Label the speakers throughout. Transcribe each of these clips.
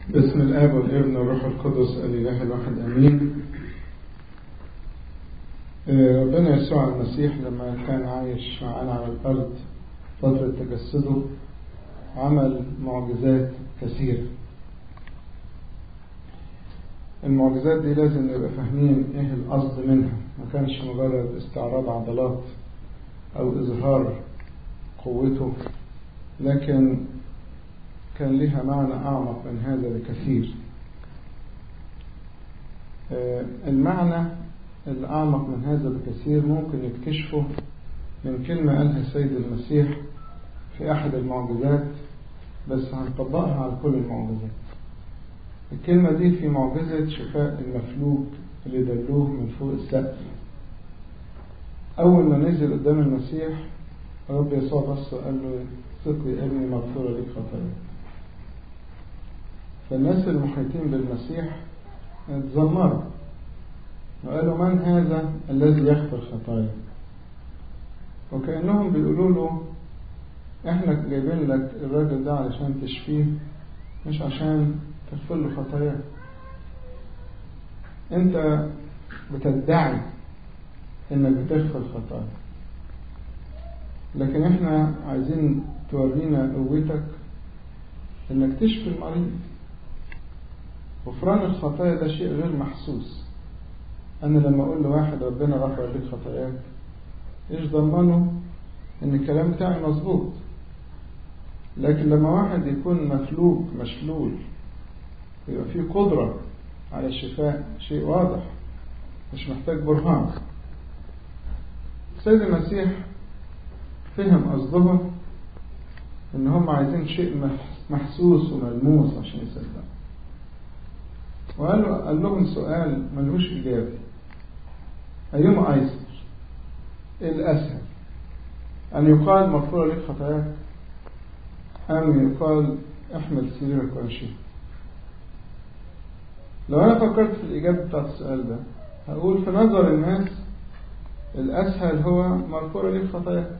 Speaker 1: باسم الآب والابن والروح القدس الإله الواحد أمين ربنا يسوع المسيح لما كان عايش معانا على الأرض فترة تجسده عمل معجزات كثيرة المعجزات دي لازم نبقى فاهمين ايه القصد منها ما كانش مجرد استعراض عضلات او اظهار قوته لكن كان لها معنى اعمق من هذا بكثير المعنى الاعمق من هذا بكثير ممكن يكتشفه من كلمة قالها السيد المسيح في احد المعجزات بس هنطبقها على كل المعجزات الكلمة دي في معجزة شفاء المفلوج اللي دلوه من فوق السقف أول ما نزل قدام المسيح رب يسوع بص وقال له ثق يا ابني مغفورة لك خطاياك فالناس المحيطين بالمسيح اتذمروا وقالوا من هذا الذي يغفر خطايا وكأنهم بيقولوا له احنا جايبين لك الراجل ده علشان تشفيه مش عشان تغفر له خطاياه انت بتدعي انك بتغفر خطايا لكن احنا عايزين تورينا قوتك انك تشفي المريض غفران الخطايا ده شيء غير محسوس انا لما اقول لواحد ربنا غفر لك خطاياك ايش ضمنه ان الكلام بتاعي مظبوط لكن لما واحد يكون مفلوج مشلول يبقى فيه قدرة على الشفاء شيء واضح مش محتاج برهان السيد المسيح فهم قصدهم ان هم عايزين شيء محسوس وملموس عشان يصدقوا وقال له قال لهم سؤال ملوش إجابة أيهما أيسر إيه الأسهل أن يقال مغفورة لك خطاياك أم يقال احمل سريرك وامشي لو أنا فكرت في الإجابة بتاعت السؤال ده هقول في نظر الناس الأسهل هو مغفورة لك خطاياك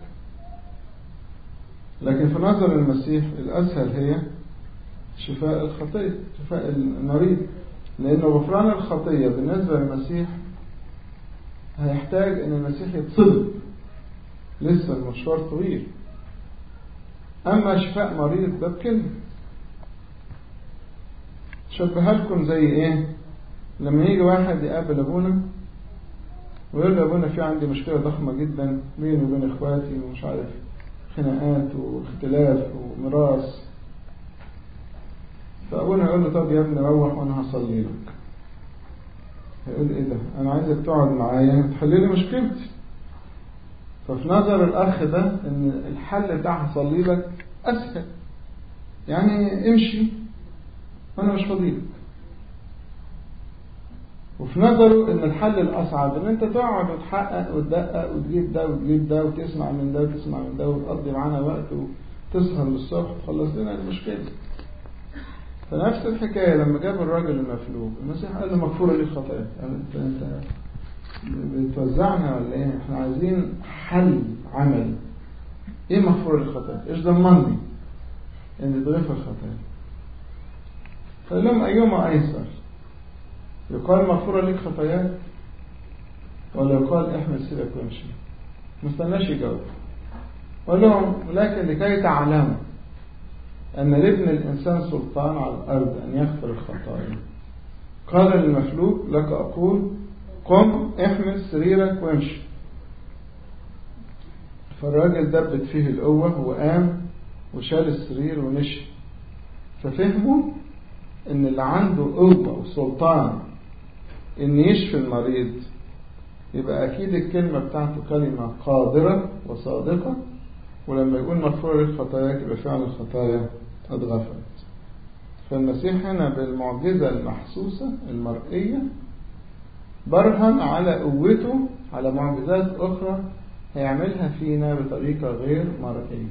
Speaker 1: لكن في نظر المسيح الأسهل هي شفاء الخطية شفاء المريض لأنه غفران الخطية بالنسبة للمسيح هيحتاج أن المسيح يتصلب لسه المشوار طويل أما شفاء مريض ده بكلمة شبهها لكم زي إيه لما يجي واحد يقابل أبونا ويقول له أبونا في عندي مشكلة ضخمة جدا بيني وبين إخواتي ومش عارف خناقات واختلاف وميراث فأبونا يقول له طب يا ابني روح وأنا هصلي لك هيقول إيه ده أنا عايزك تقعد معايا وتحل لي مشكلتي ففي نظر الأخ ده إن الحل بتاع هصلي لك أسهل يعني امشي وأنا مش فاضيلك وفي نظره إن الحل الأصعب إن أنت تقعد وتحقق وتدقق وتجيب ده وتجيب ده وتسمع من ده وتسمع من ده وتقضي معانا وقت وتسهر للصبح تخلص لنا المشكلة فنفس الحكاية لما جاب الراجل المفلوج المسيح قال له مغفورة لي خطاياك انت انت بتوزعنا ولا ايه احنا عايزين حل عملي ايه مغفورة لي خطاياك ايش ضمني ان تغفر خطاياك فقال لهم ايهما ايسر يقال مغفورة لك خطاياك ولا يقال احمل سيرك وامشي مستناش يجاوب قال لهم لكن لكي تعلموا أن لابن الإنسان سلطان على الأرض أن يغفر الخطايا قال للمخلوق لك أقول قم احمل سريرك وامشي فالراجل دبت فيه القوة وقام وشال السرير ومشي ففهموا ان اللي عنده قوة وسلطان ان يشفي المريض يبقى اكيد الكلمة بتاعته كلمة قادرة وصادقة ولما يقول مغفورة للخطايا يبقى فعلا الخطايا اتغفرت فالمسيح هنا بالمعجزة المحسوسة المرئية برهن على قوته على معجزات أخرى هيعملها فينا بطريقة غير مرئية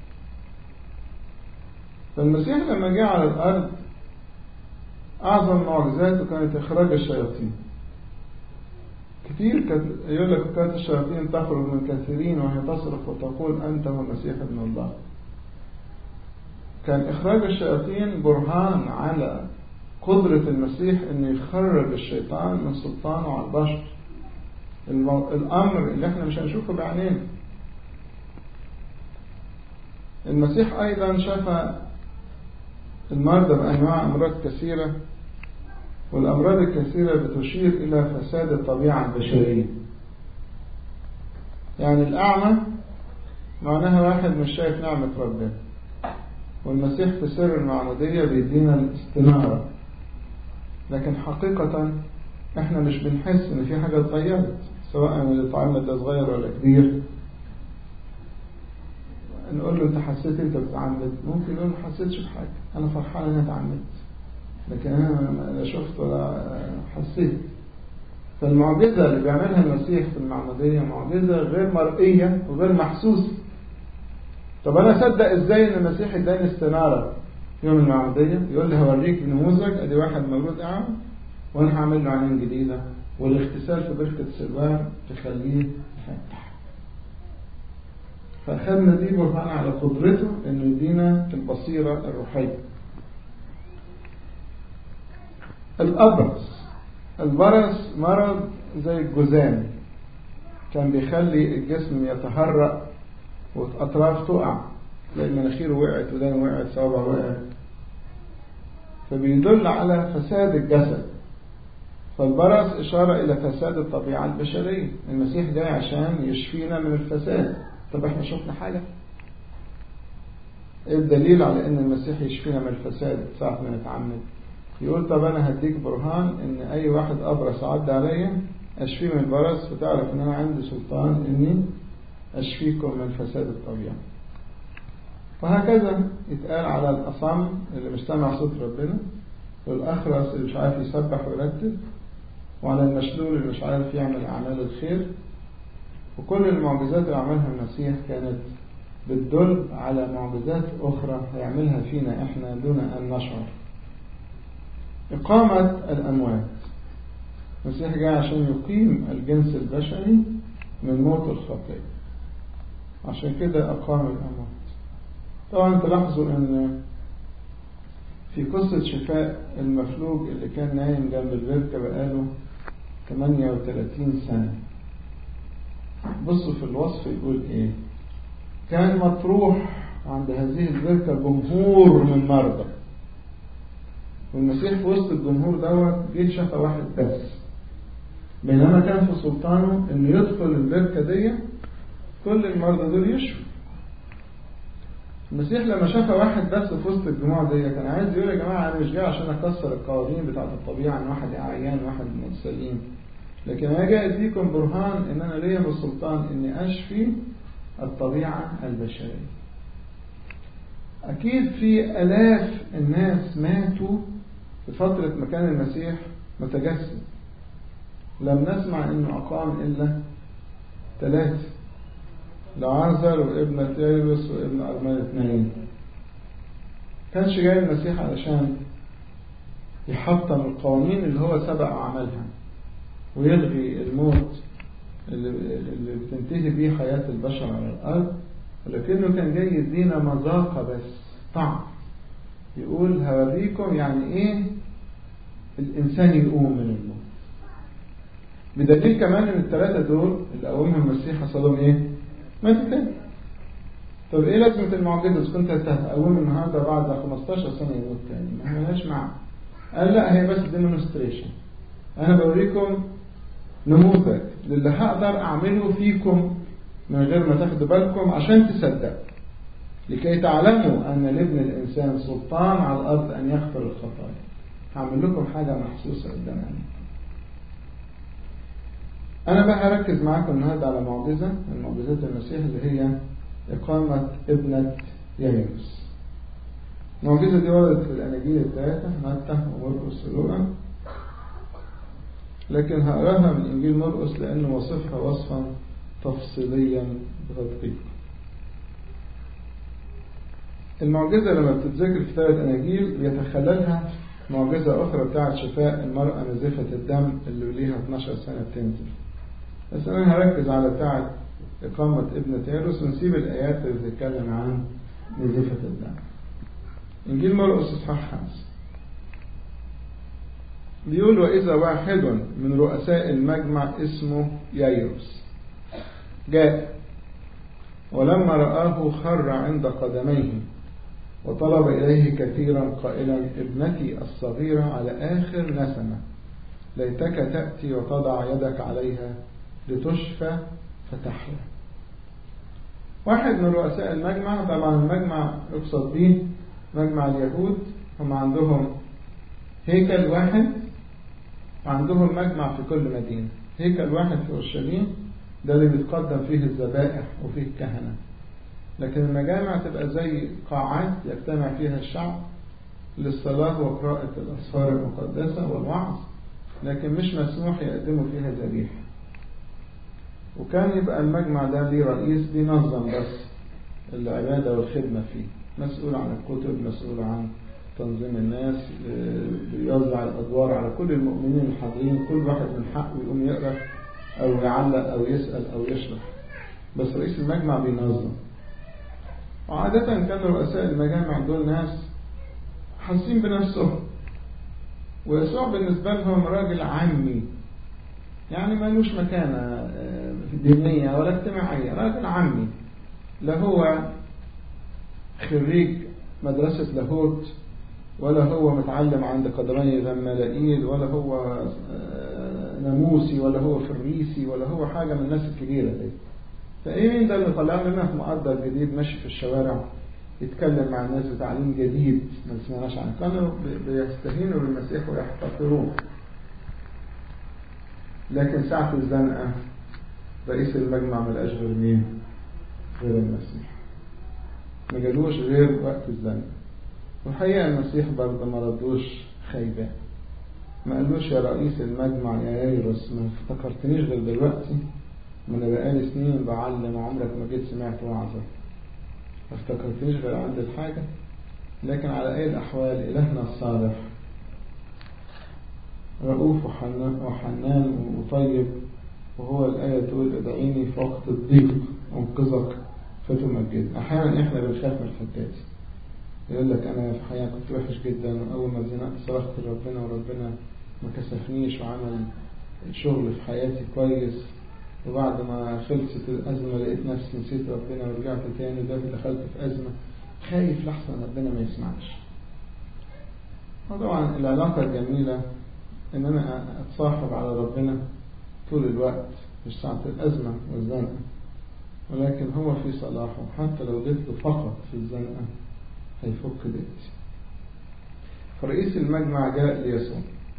Speaker 1: فالمسيح لما جاء على الأرض أعظم معجزاته كانت إخراج الشياطين كتير كانت يقول لك كانت الشياطين تخرج من كثيرين وهي تصرخ وتقول أنت هو المسيح ابن الله كان إخراج الشياطين برهان على قدرة المسيح أنه يخرج الشيطان من سلطانه على البشر المو... الأمر اللي احنا مش هنشوفه بعينينا المسيح أيضا شفى المرضى بأنواع أمراض كثيرة والأمراض الكثيرة بتشير إلى فساد الطبيعة البشرية يعني الأعمى معناها واحد مش شايف نعمة ربنا والمسيح في سر المعمودية بيدينا الاستنارة لكن حقيقة احنا مش بنحس ان في حاجة اتغيرت سواء اللي اتعمد ده صغير ولا كبير نقول له انت حسيت انت بتتعمد ممكن يقول ما حسيتش بحاجة انا فرحان ان انا اتعمدت لكن انا لا شفت ولا حسيت فالمعجزة اللي بيعملها المسيح في المعمودية معجزة غير مرئية وغير محسوسة طب انا اصدق ازاي ان المسيح اداني استنارة يوم المعمودية يقول لي هوريك نموذج ادي واحد مولود اعمى وانا هعمل له عينين جديدة والاغتسال في بركة سلوان تخليه يفتح فأخذنا دي برهان على قدرته انه يدينا البصيرة الروحية الأبرص البرص مرض زي الجذام كان بيخلي الجسم يتهرأ والأطراف تقع تلاقي مناخيره وقعت ودانه وقعت صوابعه وقعت فبيدل على فساد الجسد فالبرص إشارة إلى فساد الطبيعة البشرية المسيح جاي عشان يشفينا من الفساد طب احنا شفنا حاجة ايه الدليل على ان المسيح يشفينا من الفساد ساعة ما نتعمد يقول طب انا هديك برهان ان اي واحد ابرص عدى عليا اشفيه من البرص وتعرف ان انا عندي سلطان اني اشفيكم من فساد الطبيعة وهكذا يتقال على الاصم اللي مش سامع صوت ربنا والاخرس اللي مش عارف يسبح ويرتب وعلى المشلول اللي مش عارف يعمل اعمال الخير وكل المعجزات اللي عملها المسيح كانت بتدل على معجزات أخرى هيعملها فينا إحنا دون أن نشعر إقامة الأموات المسيح جاء عشان يقيم الجنس البشري من موت الخطية عشان كده أقام الأموات طبعا تلاحظوا أن في قصة شفاء المفلوج اللي كان نايم جنب البركة بقاله 38 سنة بصوا في الوصف يقول ايه كان مطروح عند هذه البركة جمهور من مرضى والمسيح في وسط الجمهور دوت جه شفى واحد بس بينما كان في سلطانه انه يدخل البركة دي كل المرضى دول يشفوا المسيح لما شفى واحد بس في وسط الجموع دي كان عايز يقول يا جماعة أنا مش جاي عشان أكسر القوانين بتاعت الطبيعة إن واحد عيان واحد سليم لكن أنا جاي أديكم برهان إن أنا ليا بالسلطان إني أشفي الطبيعة البشرية أكيد في ألاف الناس ماتوا في فترة مكان المسيح متجسد لم نسمع إنه أقام إلا ثلاثة لعازر وابن تيربس وابن أرمال اثنين كانش جاي المسيح علشان يحطم القوانين اللي هو سبق وعملها ويلغي الموت اللي, اللي بتنتهي بيه حياة البشر على الأرض ولكنه كان جاي يدينا مذاقة بس طعم يقول هوريكم يعني ايه الإنسان يقوم من الموت بدليل كمان ان الثلاثة دول اللي قومهم المسيح حصلهم ايه ماتوا تاني طب ايه لازمة المعجزة اذا كنت هتقوم النهاردة بعد 15 سنة يموت تاني ما عملناش معاه قال لا هي بس ديمونستريشن انا بوريكم نموذج للي هقدر اعمله فيكم من غير ما تاخدوا بالكم عشان تصدقوا لكي تعلموا ان لابن الانسان سلطان على الارض ان يغفر الخطايا هعمل لكم حاجة محسوسة قدام عينيكم أنا بقى هركز معاكم النهاردة على معجزة من معجزات المسيح اللي هي إقامة ابنة يايروس المعجزة دي وردت في الأناجيل الثلاثة متى ومرقس ولوقا لكن هقراها من إنجيل مرقس لأنه وصفها وصفا تفصيليا بتدقيق المعجزة لما بتتذكر في ثلاث أناجيل بيتخللها معجزة أخرى بتاعت شفاء المرأة نزفة الدم اللي ليها 12 سنة بتنزف بس أنا هركز على بتاعت إقامة ابنة ياروس ونسيب الآيات اللي بتتكلم عن نزفة الدم إنجيل مرقس إصحاح خمسة بيقول وإذا واحد من رؤساء المجمع اسمه يايروس جاء ولما رآه خر عند قدميه وطلب إليه كثيرا قائلا ابنتي الصغيرة على آخر نسمة ليتك تأتي وتضع يدك عليها لتشفى فتحيا واحد من رؤساء المجمع طبعا المجمع يقصد به مجمع اليهود هم عندهم هيكل واحد وعندهم مجمع في كل مدينة هيكل واحد في أورشليم ده اللي بيتقدم فيه الذبائح وفيه الكهنة لكن المجامع تبقى زي قاعات يجتمع فيها الشعب للصلاة وقراءة الأسفار المقدسة والوعظ لكن مش مسموح يقدموا فيها ذبيحة وكان يبقى المجمع ده ليه رئيس بينظم بس العبادة والخدمة فيه مسؤول عن الكتب مسؤول عن تنظيم الناس بيوزع الأدوار على كل المؤمنين الحاضرين كل واحد من حقه يقوم يقرأ أو يعلق أو يسأل أو يشرح بس رئيس المجمع بينظم وعادة كان رؤساء المجامع دول ناس حاسين بنفسهم ويسوع بالنسبة لهم راجل عامي يعني ملوش مكانة دينية ولا اجتماعية راجل عامي لا هو خريج مدرسة لاهوت ولا هو متعلم عند قدري غمالائيل ولا هو ناموسي ولا هو فريسي ولا هو حاجة من الناس الكبيرة دي فايه مين ده اللي طلع لنا في مقدر جديد ماشي في الشوارع يتكلم مع الناس بتعليم جديد ما سمعناش عنه كانوا بيستهينوا بالمسيح ويحتقروه لكن ساعة الزنقة رئيس المجمع ما لقاش غير مين؟ غير المسيح ما جالوش غير وقت الزنقة والحقيقة المسيح برضه ما ردوش خيبة ما قالوش يا رئيس المجمع يا ييروس ما افتكرتنيش غير دلوقتي ما انا بقالي سنين بعلم عمرك ما جيت سمعت وعظة ما افتكرتنيش غير عند الحاجة لكن على أي الأحوال إلهنا الصالح رؤوف وحنان, وحنان وطيب وهو الآية تقول ادعيني في وقت الضيق أنقذك فتمجد أحيانا إحنا بنخاف من الحكاية دي يقول لك أنا في الحقيقة كنت وحش جدا وأول ما زنقت صرخت لربنا وربنا ما كسفنيش وعمل شغل في حياتي كويس وبعد ما خلصت الأزمة لقيت نفسي نسيت ربنا ورجعت تاني ده دخلت في أزمة خايف لحسن ربنا ما يسمعش وطبعا العلاقة الجميلة إن أنا أتصاحب على ربنا طول الوقت مش ساعة الأزمة والزنقة ولكن هو في صلاحه حتى لو جيت له فقط في الزنقة هيفك بيتي فرئيس المجمع جاء ليسوع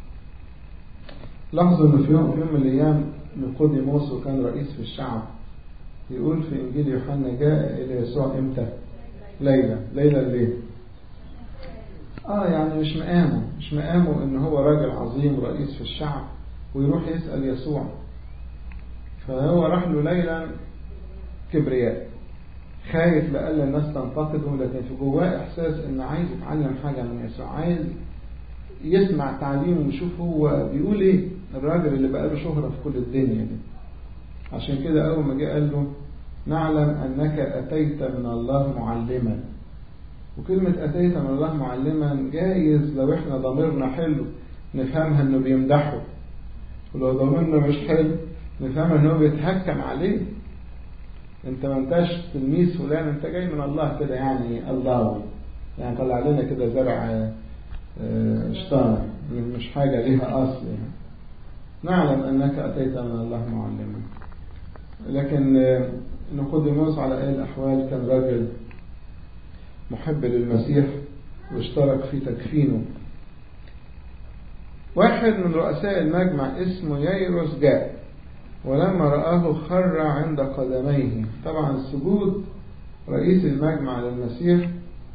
Speaker 1: لاحظوا ان في يوم من الايام نيقوديموس وكان رئيس في الشعب يقول في انجيل يوحنا جاء الى يسوع امتى ليلى ليلى الليل اه يعني مش مقامه مش مقامه ان هو راجل عظيم رئيس في الشعب ويروح يسأل يسوع فهو راح له ليلا كبرياء خايف لألا الناس تنتقده لكن في جواه إحساس إن عايز يتعلم حاجة من يسوع عايز يسمع تعليمه ويشوف هو بيقول إيه الراجل اللي بقى له شهرة في كل الدنيا دي عشان كده أول ما جه قال له نعلم أنك أتيت من الله معلما وكلمة أتيت من الله معلما جايز لو إحنا ضميرنا حلو نفهمها إنه بيمدحه ولو ضميرنا مش حلو نفهمها إنه بيتهكم عليه انت ما انتش تلميذ فلان انت جاي من الله كده يعني الله يعني طلع لنا كده زرع شطانة مش حاجة ليها أصل يعني. نعلم أنك أتيت من الله معلما لكن نقدموس على أي الأحوال كان راجل محب للمسيح واشترك في تكفينه واحد من رؤساء المجمع اسمه ييروس جاء ولما رآه خر عند قدميه طبعا السجود رئيس المجمع للمسيح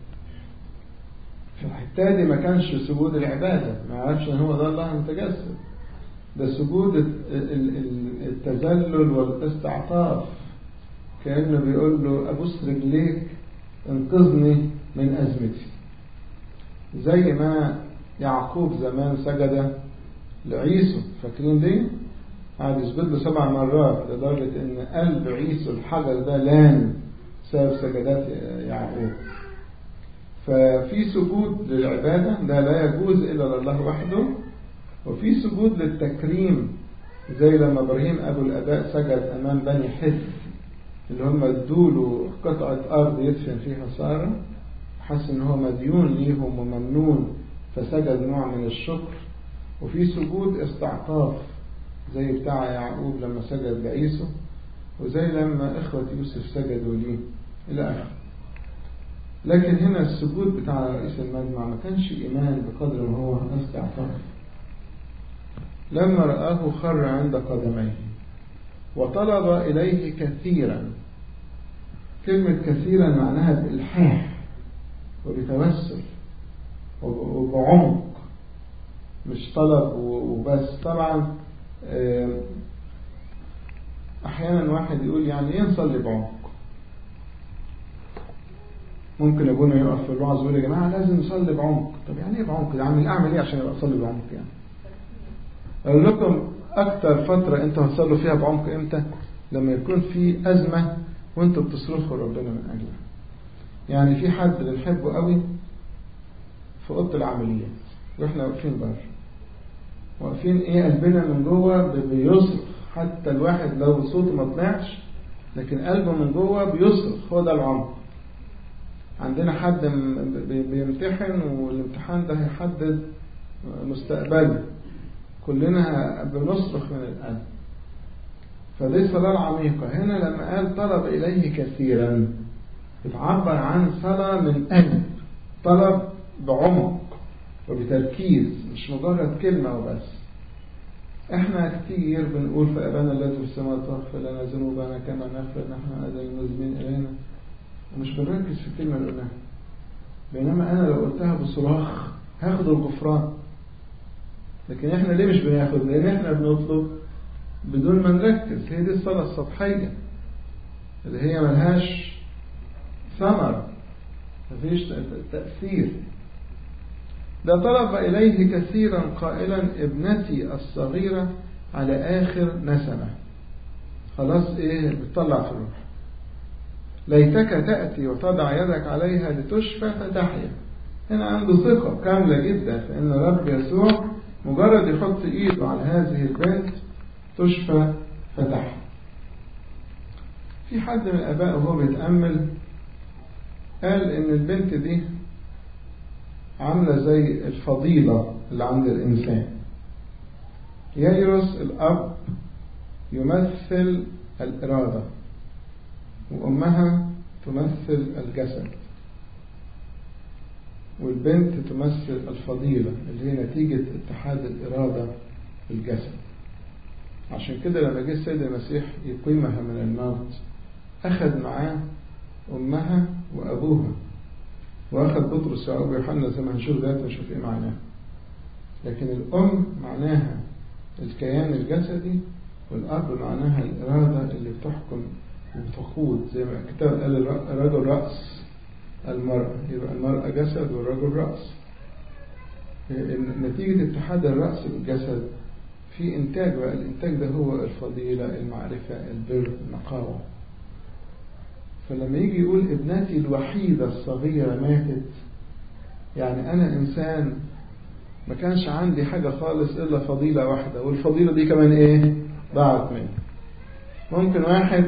Speaker 1: في الحتة دي ما كانش سجود العبادة ما يعرفش ان هو ده الله المتجسد ده سجود التذلل والاستعطاف كأنه بيقول له أبوس رجليك انقذني من أزمتي زي ما يعقوب زمان سجد لعيسو فاكرين دي قعد يسجد له سبع مرات لدرجة ان قلب عيسو الحجر ده لان بسبب سجدات يعقوب ففي سجود للعبادة ده لا يجوز إلا لله وحده وفي سجود للتكريم زي لما إبراهيم أبو الآباء سجد أمام بني حث اللي هم ادوله قطعة أرض يدفن فيها سارة حس إن هو مديون ليهم وممنون فسجد نوع من الشكر وفي سجود استعطاف زي بتاع يعقوب لما سجد لعيسو وزي لما إخوة يوسف سجدوا ليه إلى آخره لكن هنا السجود بتاع رئيس المجمع ما كانش إيمان بقدر ما هو استعطاف لما رآه خر عند قدميه وطلب إليه كثيرا كلمة كثيرا معناها بإلحاح وبتوسل وبعمق مش طلب وبس طبعا أحيانا واحد يقول يعني إيه نصلي بعمق ممكن ابونا يقف في الوعظ ويقول يا جماعه لازم نصلي بعمق طب يعني ايه بعمق ده اعمل اعمل ايه عشان ابقى اصلي بعمق يعني اقول لكم اكتر فتره انتوا هتصلوا فيها بعمق امتى لما يكون في ازمه وانتوا بتصرخوا ربنا من اجلها يعني في حد بنحبه قوي في اوضه العمليات واحنا واقفين بره واقفين ايه قلبنا من جوه بيصرخ حتى الواحد لو صوته ما طلعش لكن قلبه من جوه بيصرخ هو ده العمق عندنا حد بيمتحن والامتحان ده هيحدد مستقبله كلنا بنصرخ من القلب فدي صلاة العميقة هنا لما قال طلب إليه كثيرا بتعبر عن صلاة من قلب طلب بعمق وبتركيز مش مجرد كلمة وبس احنا كتير بنقول في أبانا الذي في السماء تغفر لنا ذنوبنا كما نغفر نحن أيضا المذنبين إلينا ومش بنركز في الكلمة اللي قلناها بينما أنا لو قلتها بصراخ هاخد الغفران لكن احنا ليه مش بناخد لأن احنا بنطلب بدون ما نركز هي دي الصلاة السطحية اللي هي ملهاش ثمر مفيش تأثير ده طلب إليه كثيرا قائلا ابنتي الصغيرة على آخر نسمة خلاص ايه بتطلع في الروح ليتك تأتي وتضع يدك عليها لتشفى فتحيا هنا عنده ثقة كاملة جدا في أن رب يسوع مجرد يحط إيده على هذه البنت تشفى فتحيا في حد من الآباء وهو بيتأمل قال إن البنت دي عاملة زي الفضيلة اللي عند الإنسان ييروس الأب يمثل الإرادة وأمها تمثل الجسد والبنت تمثل الفضيلة اللي هي نتيجة اتحاد الإرادة بالجسد عشان كده لما جه السيد المسيح يقيمها من الموت أخذ معاه أمها وأبوها وأخذ بطرس وأبو يوحنا زي ما هنشوف دلوقتي نشوف إيه معناها لكن الأم معناها الكيان الجسدي والأب معناها الإرادة اللي بتحكم وتقود زي ما الكتاب قال الرجل رأس المرأة يبقى المرأة جسد والرجل رأس نتيجة اتحاد الرأس بالجسد في إنتاج بقى الإنتاج ده هو الفضيلة المعرفة البر النقاوة فلما يجي يقول ابنتي الوحيدة الصغيرة ماتت يعني أنا إنسان ما كانش عندي حاجة خالص إلا فضيلة واحدة والفضيلة دي كمان إيه ضاعت مني ممكن واحد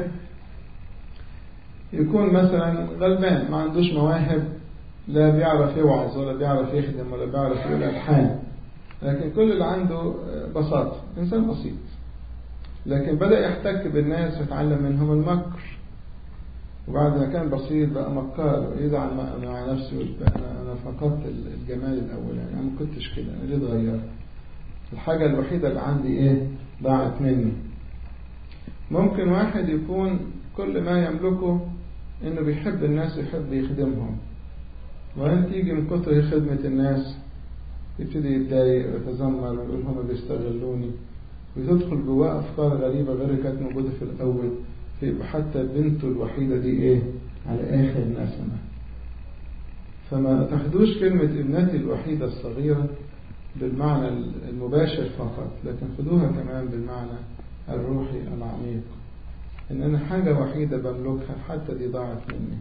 Speaker 1: يكون مثلا غلبان ما عندوش مواهب لا بيعرف يوعظ ولا بيعرف يخدم ولا بيعرف يقول ألحان لكن كل اللي عنده بساطة إنسان بسيط لكن بدأ يحتك بالناس ويتعلم منهم المكر وبعد ما كان بسيط بقى مكار ويزعل مع نفسه يقول أنا أنا فقدت الجمال الأول يعني أنا ما كنتش كده أنا ليه اتغيرت الحاجة الوحيدة اللي عندي إيه ضاعت مني ممكن واحد يكون كل ما يملكه إنه بيحب الناس ويحب يخدمهم وأنت تيجي من كتر خدمة الناس يبتدي يتضايق ويتذمر ويقول هم بيستغلوني وتدخل جواه أفكار غريبة غير اللي كانت موجودة في الأول فيبقى حتى بنته الوحيدة دي إيه على آخر نسمة فما تاخدوش كلمة ابنتي الوحيدة الصغيرة بالمعنى المباشر فقط لكن خدوها كمان بالمعنى الروحي العميق إن أنا حاجة وحيدة بملكها حتى دي ضاعت مني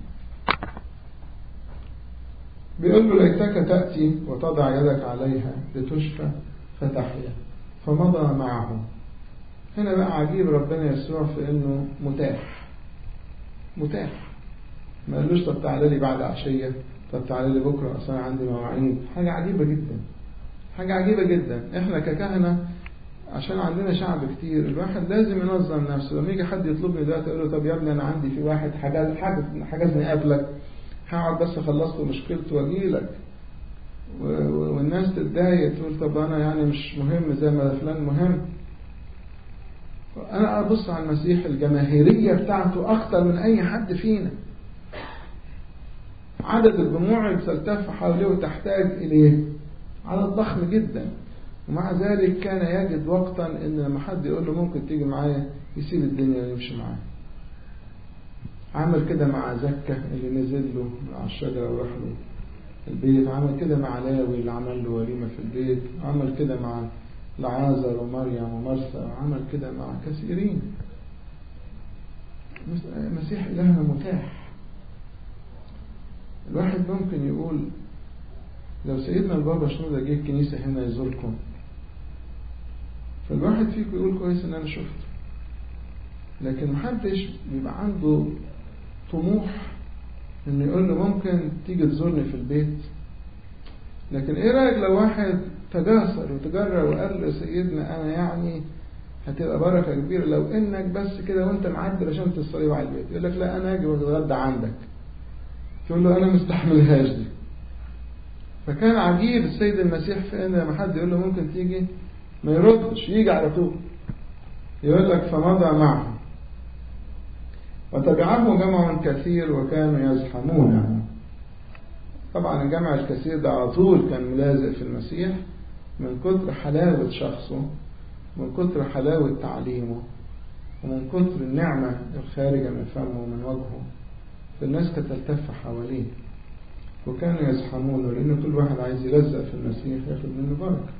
Speaker 1: بيقول له ليتك تأتي وتضع يدك عليها لتشفى فتحيا فمضى معه هنا بقى عجيب ربنا يسوع في انه متاح متاح ما قالوش طب تعالى لي بعد عشية طب تعالى لي بكرة أصلا عندي مواعيد حاجة عجيبة جدا حاجة عجيبة جدا احنا ككهنة عشان عندنا شعب كتير الواحد لازم ينظم نفسه لما يجي حد يطلبني دلوقتي اقول له طب يا ابني انا عندي في واحد حجز حجزني قبلك هقعد بس خلصت مشكلته واجي لك والناس تتضايق تقول طب انا يعني مش مهم زي ما فلان مهم انا ابص على المسيح الجماهيريه بتاعته اكتر من اي حد فينا عدد الجموع اللي تلتف حواليه وتحتاج اليه عدد ضخم جدا ومع ذلك كان يجد وقتا ان لما حد يقول له ممكن تيجي معايا يسيب الدنيا ويمشي معاه عمل كده مع زكة اللي نزل له على الشجرة وراح له البيت عمل كده مع لاوي اللي عمل له وليمة في البيت عمل كده مع لعازر ومريم ومرسى وعمل كده مع كثيرين مسيح إلهنا متاح الواحد ممكن يقول لو سيدنا البابا شنودة جه الكنيسة هنا يزوركم فالواحد فيكم يقول كويس ان انا شفته لكن محدش بيبقى عنده طموح انه يقول له ممكن تيجي تزورني في البيت لكن ايه رايك لو واحد تجاسر وتجرى وقال له سيدنا انا يعني هتبقى بركة كبيرة لو انك بس كده وانت معدي رشمت الصليب على البيت يقول لك لا انا اجي واتغدى عندك تقول له انا مستحملهاش دي فكان عجيب السيد المسيح في ان لما حد يقول له ممكن تيجي ما يردش يجي على طول يقول لك فمضى معه وتبعه جمع كثير وكانوا يزحمونه طبعا الجمع الكثير ده على طول كان ملازق في المسيح من كتر حلاوة شخصه من كتر حلاوة تعليمه ومن كتر النعمة الخارجة من فمه ومن وجهه فالناس كانت تلتف حواليه وكانوا يزحمونه لأن كل واحد عايز يلزق في المسيح ياخد منه بركة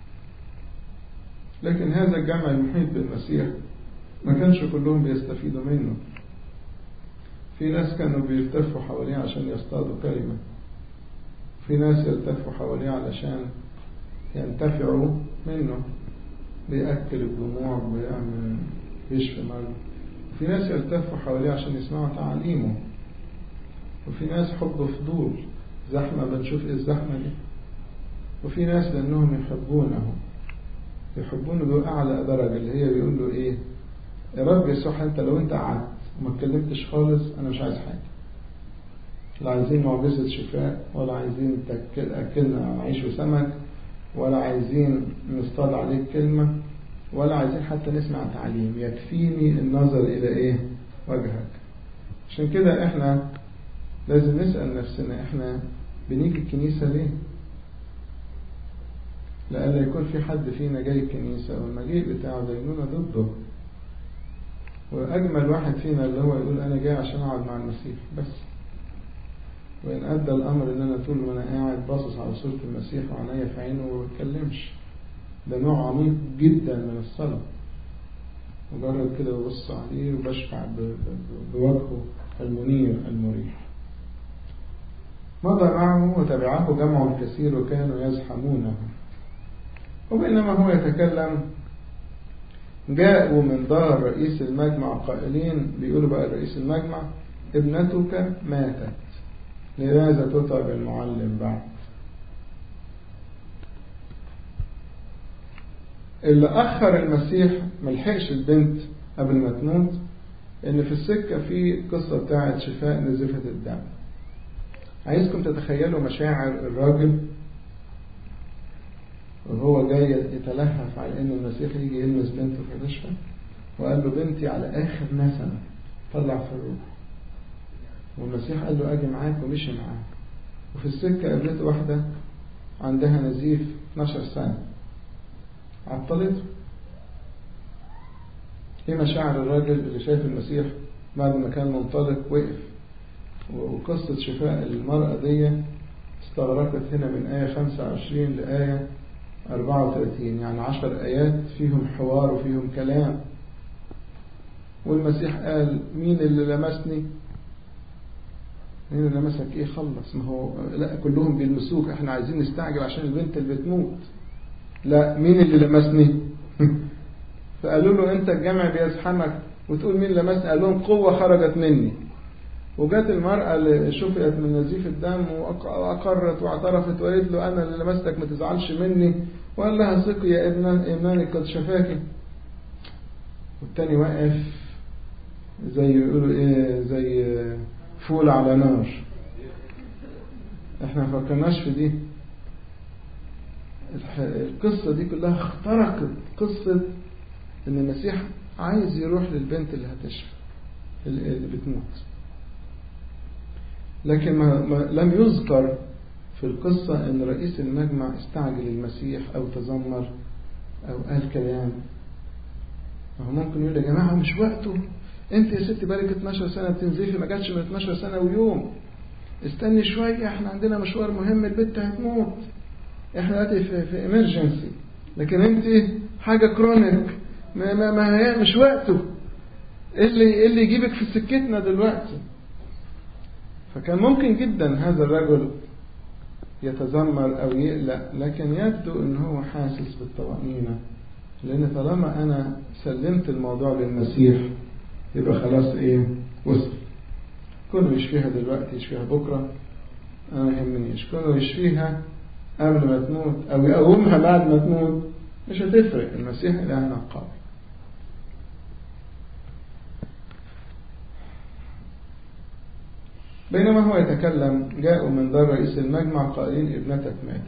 Speaker 1: لكن هذا الجمع المحيط بالمسيح ما كانش كلهم بيستفيدوا منه في ناس كانوا بيلتفوا حواليه عشان يصطادوا كلمة في ناس يلتفوا حواليه علشان ينتفعوا منه بيأكل الجموع بيعمل بيشفي مرض في ناس يلتفوا حواليه عشان يسمعوا تعاليمه وفي ناس حب فضول زحمة بنشوف ايه الزحمة دي وفي ناس لأنهم يحبونه يحبونه دول أعلى درجة اللي هي بيقول له إيه يا رب يسوع أنت لو أنت قعدت وما اتكلمتش خالص أنا مش عايز حاجة لا عايزين معجزة شفاء ولا عايزين تأكلنا عيش وسمك ولا عايزين نصطاد عليك كلمة ولا عايزين حتى نسمع تعليم يكفيني النظر إلى إيه وجهك عشان كده إحنا لازم نسأل نفسنا إحنا بنيجي الكنيسة ليه لألا يكون في حد فينا جاي الكنيسة والمجيء بتاعه دينونة ضده وأجمل واحد فينا اللي هو يقول أنا جاي عشان أقعد مع المسيح بس وإن أدى الأمر إن أنا طول ما أنا قاعد باصص على صورة المسيح وعينيا في عينه وما بتكلمش ده نوع عميق جدا من الصلاة مجرد كده ببص عليه وبشفع بوجهه المنير المريح مضى معه وتبعه جمع كثير وكانوا يزحمونه وبينما هو يتكلم جاءوا من دار رئيس المجمع قائلين بيقولوا بقى رئيس المجمع ابنتك ماتت لماذا تتعب المعلم بعد اللي أخر المسيح ملحقش البنت قبل ما تموت إن في السكة في قصة بتاعت شفاء نزفة الدم عايزكم تتخيلوا مشاعر الراجل وهو جاي يتلهف على ان المسيح يجي يلمس بنته في تشفى وقال له بنتي على اخر نسمة طلع في الروح والمسيح قال له اجي معاك ومشي معاه وفي السكة قابلته واحدة عندها نزيف 12 سنة عطلته ايه مشاعر الراجل اللي شايف المسيح بعد ما كان منطلق وقف وقصة شفاء المرأة دي استغرقت هنا من آية 25 لآية 34 يعني 10 آيات فيهم حوار وفيهم كلام والمسيح قال مين اللي لمسني مين اللي لمسك ايه خلص ما هو لا كلهم بيلمسوك احنا عايزين نستعجل عشان البنت اللي بتموت لا مين اللي لمسني فقالوا له انت الجمع بيزحمك وتقول مين لمسني قال لهم قوة خرجت مني وجات المرأة اللي شفيت من نزيف الدم وأقرت واعترفت وقالت له أنا اللي لمستك ما تزعلش مني وقال لها ثقي يا ابن إيماني قد شفاكي والتاني واقف زي يقولوا إيه زي فول على نار احنا ما فكرناش في دي القصة دي كلها اخترقت قصة ان المسيح عايز يروح للبنت اللي هتشفى اللي بتموت لكن ما ما لم يذكر في القصة ان رئيس المجمع استعجل المسيح او تذمر او قال كلام ما هو ممكن يقول يا جماعة مش وقته انت يا ست بالك 12 سنة بتنزفي ما جاتش من 12 سنة ويوم استني شوية احنا عندنا مشوار مهم البنت هتموت احنا دلوقتي في, في امرجنسي لكن انت حاجة كرونيك ما, ما, ما هي مش وقته ايه اللي, إيه اللي يجيبك في سكتنا دلوقتي فكان ممكن جدا هذا الرجل يتذمر او يقلق لكن يبدو ان هو حاسس بالطمأنينة لان طالما انا سلمت الموضوع للمسيح يبقى خلاص ايه وصل كونه يشفيها دلوقتي يشفيها بكرة انا ما يهمنيش كونه يشفيها قبل ما تموت او يقومها بعد ما تموت مش هتفرق المسيح الهنا قوي بينما هو يتكلم جاءوا من دار رئيس المجمع قائلين ابنتك ماتت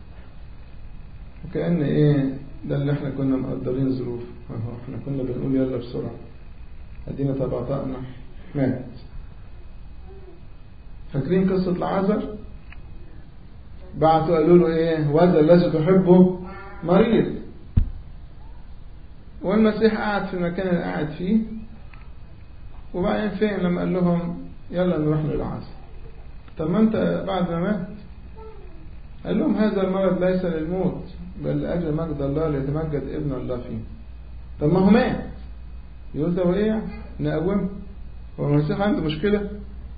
Speaker 1: وكأن ايه ده اللي احنا كنا مقدرين ظروف اهو احنا كنا بنقول يلا بسرعة ادينا تبعطأنا مات فاكرين قصة العازر بعتوا قالوا له ايه وهذا الذي تحبه مريض والمسيح قعد في المكان اللي قاعد فيه وبعدين فين لما قال لهم يلا نروح للعازر طب ما انت بعد ما مات قال لهم هذا المرض ليس للموت بل لأجل مجد الله ليتمجد ابن الله فيه طب ما هو مات يقول ده وايه نقومه هو المسيح عنده مشكلة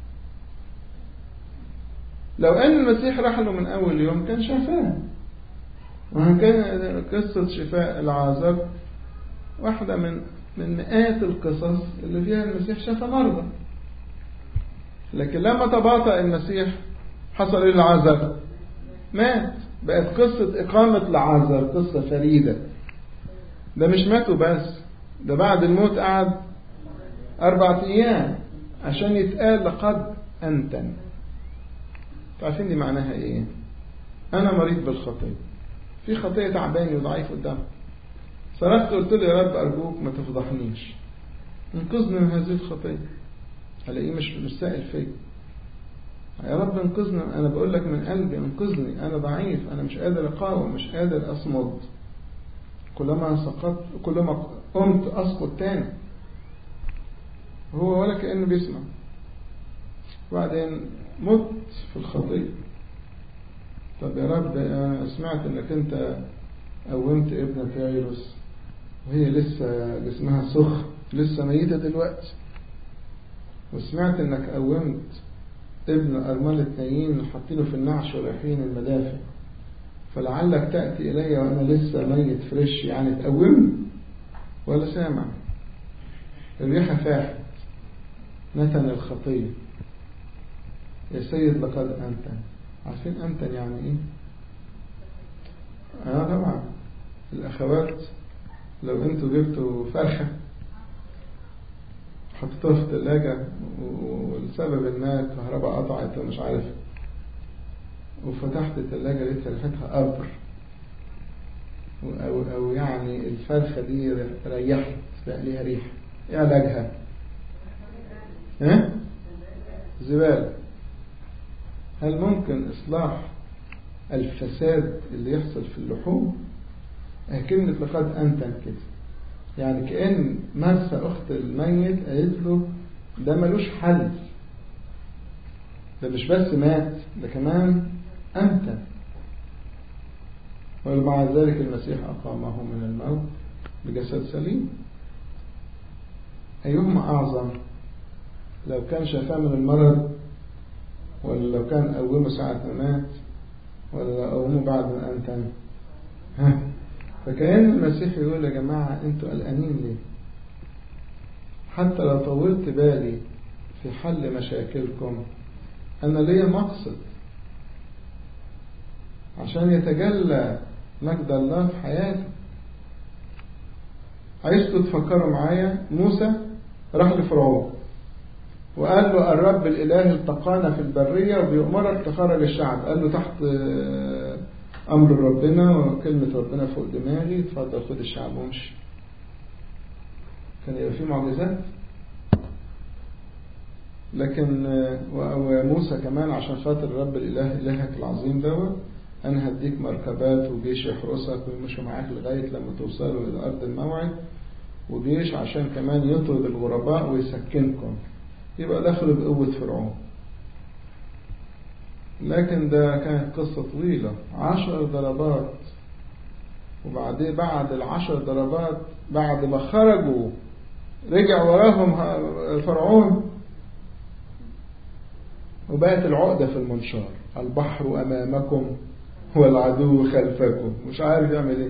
Speaker 1: لو أن المسيح راح له من أول يوم كان شفاه وكان قصة شفاء العازر واحدة من من مئات القصص اللي فيها المسيح شفى مرضى لكن لما تباطأ المسيح حصل ايه العازر مات بقت قصة إقامة العازر قصة فريدة ده مش ماتوا بس ده بعد الموت قعد أربعة أيام عشان يتقال لقد أنتن عارفين دي معناها إيه أنا مريض بالخطية في خطية تعباني وضعيف قدامي صرخت قلت له يا رب أرجوك ما تفضحنيش انقذني من هذه الخطية هلاقيه مش مش سائل فيا يا رب انقذني أنا بقول لك من قلبي انقذني أنا ضعيف أنا مش قادر أقاوم مش قادر أصمد كلما سقطت كلما قمت أسقط تاني هو ولا كأنه بيسمع وبعدين مت في الخطية طب يا رب أنا سمعت إنك أنت قومت ابنة يايروس وهي لسه جسمها سخ لسه ميتة دلوقتي وسمعت إنك قومت ابن أرملة نايين حاطينه في النعش ورايحين المدافع فلعلك تأتي إلي وأنا لسه ميت فريش يعني تقومني ولا سامع الريحة فاحت نتن الخطية يا سيد لقد أنتن عارفين أنتن يعني إيه آه طبعا الأخوات لو أنتوا جبتوا فرخة حطيتوها في الثلاجة ولسبب ما الكهرباء قطعت ومش عارف وفتحت الثلاجة لقيت ريحتها قبر أو, أو يعني الفرخة دي ريحت بقى ليها ريحة ايه علاجها؟ ها؟ زبالة هل ممكن إصلاح الفساد اللي يحصل في اللحوم؟ كلمة لقد أنتن كده يعني كأن مرسى أخت الميت قالت له ده ملوش حل ده مش بس مات ده كمان أنت ومع ذلك المسيح أقامه من الموت بجسد سليم أيهما أعظم لو كان شفاه من المرض ولا لو كان قومه ساعة ما مات ولا لو قومه بعد ما أنتن ها فكأن المسيح يقول يا جماعة انتوا قلقانين ليه حتى لو طولت بالي في حل مشاكلكم أنا ليا مقصد عشان يتجلى مجد الله في حياتي عايزكم تفكروا معايا موسى راح لفرعون وقال له الرب الإله التقانا في البرية وبيأمرك تخرج الشعب قال له تحت أمر ربنا وكلمة ربنا فوق دماغي اتفضل خد الشعب وامشي كان يبقى في معجزات لكن وموسى كمان عشان خاطر الرب الإله إلهك العظيم دوت أنا هديك مركبات وجيش يحرسك ويمشوا معاك لغاية لما توصلوا إلى أرض الموعد وجيش عشان كمان يطرد الغرباء ويسكنكم يبقى دخلوا بقوة فرعون لكن ده كانت قصة طويلة عشر ضربات وبعدين بعد العشر ضربات بعد ما خرجوا رجع وراهم فرعون وبقت العقدة في المنشار البحر أمامكم والعدو خلفكم مش عارف يعمل ايه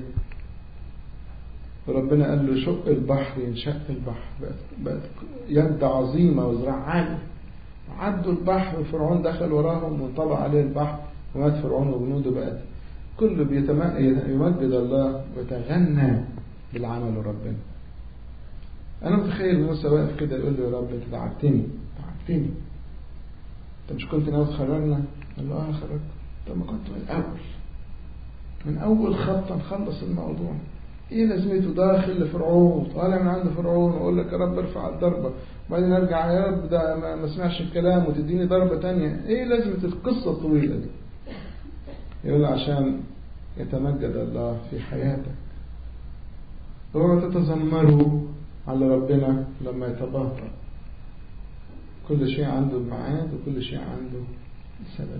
Speaker 1: ربنا قال له شق البحر ينشق البحر بقت, بقت يد عظيمة وزراع عالي عدوا البحر وفرعون دخل وراهم وانطبع عليه البحر ومات فرعون وجنوده بقت كله يمجد الله ويتغنى بالعمل ربنا انا متخيل موسى واقف كده يقول له يا رب انت تعبتني تعبتني انت مش كنت ناوي تخرجنا قال له اه خرجت طب ما كنت من الاول من اول خطه نخلص الموضوع ايه لازمته داخل لفرعون طالع من عند فرعون واقول لك يا رب ارفع الضربه وبعدين ارجع يا رب ده ما, ما سمعش الكلام وتديني ضربه تانية ايه لازمه القصه الطويله دي يقول عشان يتمجد الله في حياتك اوعوا تتذمروا على ربنا لما يتباطأ كل شيء عنده الميعاد وكل شيء عنده السبب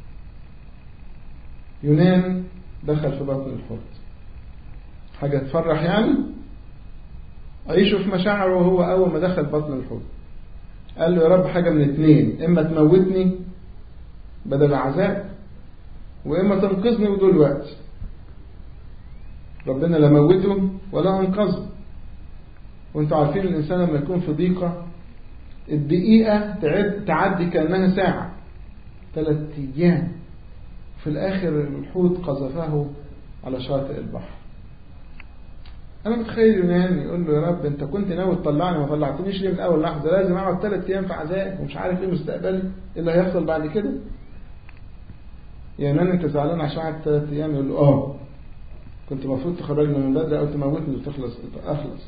Speaker 1: يونان دخل في بطن الحوت حاجة تفرح يعني عيشه في مشاعره وهو أول ما دخل بطن الحوت قال له يا رب حاجة من اتنين إما تموتني بدل العذاب وإما تنقذني بدون وقت ربنا لا موته ولا أنقذه وانتوا عارفين الإنسان لما يكون في ضيقة الدقيقة تعد تعدي كأنها ساعة ثلاث أيام في الآخر الحوت قذفه على شاطئ البحر أنا متخيل يونان يقول له يا رب أنت كنت ناوي تطلعني ما طلعتنيش ليه من أول لحظة لازم أقعد ثلاث أيام في عذاب ومش عارف إيه مستقبلي إيه اللي هيحصل بعد كده يا يونان أنت زعلان عشان قعدت ثلاث أيام يقول له آه كنت المفروض تخرجني من بدري أو تموتني وتخلص أخلص